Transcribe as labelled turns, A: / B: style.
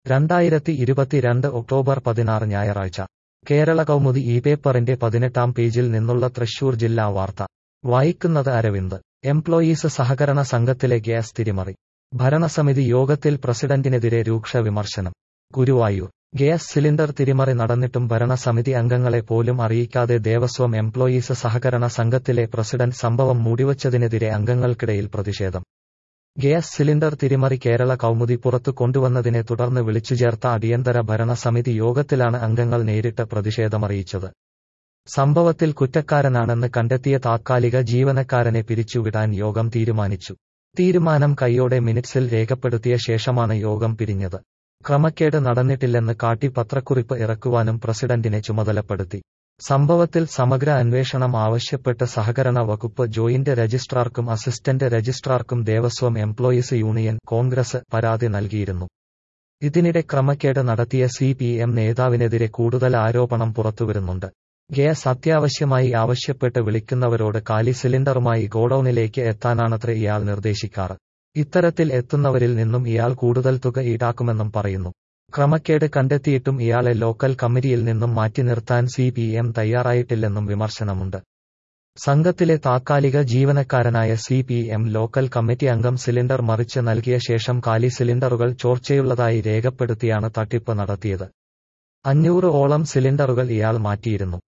A: രണ്ടായിരത്തി ഇരുപത്തിരണ്ട് ഒക്ടോബർ പതിനാറ് ഞായറാഴ്ച കേരള കൗമുദി ഈ പേപ്പറിന്റെ പതിനെട്ടാം പേജിൽ നിന്നുള്ള തൃശൂർ ജില്ലാ വാർത്ത വായിക്കുന്നത് അരവിന്ദ് എംപ്ലോയീസ് സഹകരണ സംഘത്തിലെ ഗ്യാസ് തിരിമറി ഭരണസമിതി യോഗത്തിൽ പ്രസിഡന്റിനെതിരെ രൂക്ഷ വിമർശനം ഗുരുവായൂർ ഗ്യാസ് സിലിണ്ടർ തിരിമറി നടന്നിട്ടും ഭരണസമിതി അംഗങ്ങളെ പോലും അറിയിക്കാതെ ദേവസ്വം എംപ്ലോയീസ് സഹകരണ സംഘത്തിലെ പ്രസിഡന്റ് സംഭവം മൂടിവച്ചതിനെതിരെ അംഗങ്ങൾക്കിടയിൽ പ്രതിഷേധം ഗ്യാസ് സിലിണ്ടർ തിരിമറി കേരള കൗമുദി പുറത്തു കൊണ്ടുവന്നതിനെ തുടർന്ന് വിളിച്ചുചേർത്ത അടിയന്തര ഭരണസമിതി യോഗത്തിലാണ് അംഗങ്ങൾ നേരിട്ട് പ്രതിഷേധമറിയിച്ചത് സംഭവത്തിൽ കുറ്റക്കാരനാണെന്ന് കണ്ടെത്തിയ താത്കാലിക ജീവനക്കാരനെ പിരിച്ചുവിടാൻ യോഗം തീരുമാനിച്ചു തീരുമാനം കൈയോടെ മിനിറ്റ്സിൽ രേഖപ്പെടുത്തിയ ശേഷമാണ് യോഗം പിരിഞ്ഞത് ക്രമക്കേട് നടന്നിട്ടില്ലെന്ന് കാട്ടി പത്രക്കുറിപ്പ് ഇറക്കുവാനും പ്രസിഡന്റിനെ ചുമതലപ്പെടുത്തി സംഭവത്തിൽ സമഗ്ര അന്വേഷണം ആവശ്യപ്പെട്ട് സഹകരണ വകുപ്പ് ജോയിന്റ് രജിസ്ട്രാർക്കും അസിസ്റ്റന്റ് രജിസ്ട്രാർക്കും ദേവസ്വം എംപ്ലോയീസ് യൂണിയൻ കോൺഗ്രസ് പരാതി നൽകിയിരുന്നു ഇതിനിടെ ക്രമക്കേട് നടത്തിയ സി പി എം നേതാവിനെതിരെ കൂടുതൽ ആരോപണം പുറത്തുവരുന്നുണ്ട് ഗ്യാസ് അത്യാവശ്യമായി ആവശ്യപ്പെട്ട് വിളിക്കുന്നവരോട് കാലി സിലിണ്ടറുമായി ഗോഡൌണിലേക്ക് എത്താനാണത്രേ ഇയാൾ നിർദ്ദേശിക്കാറ് ഇത്തരത്തിൽ എത്തുന്നവരിൽ നിന്നും ഇയാൾ കൂടുതൽ തുക ഈടാക്കുമെന്നും പറയുന്നു ക്രമക്കേട് കണ്ടെത്തിയിട്ടും ഇയാളെ ലോക്കൽ കമ്മിറ്റിയിൽ നിന്നും മാറ്റി നിർത്താൻ സി പി എം തയ്യാറായിട്ടില്ലെന്നും വിമർശനമുണ്ട് സംഘത്തിലെ താത്കാലിക ജീവനക്കാരനായ C P M local committee അംഗം സിലിണ്ടർ മറിച്ച് നൽകിയ ശേഷം കാലി സിലിണ്ടറുകൾ ചോർച്ചയുള്ളതായി രേഖപ്പെടുത്തിയാണ് തട്ടിപ്പ് നടത്തിയത് അഞ്ഞൂറ് ഓളം സിലിണ്ടറുകൾ ഇയാൾ മാറ്റിയിരുന്നു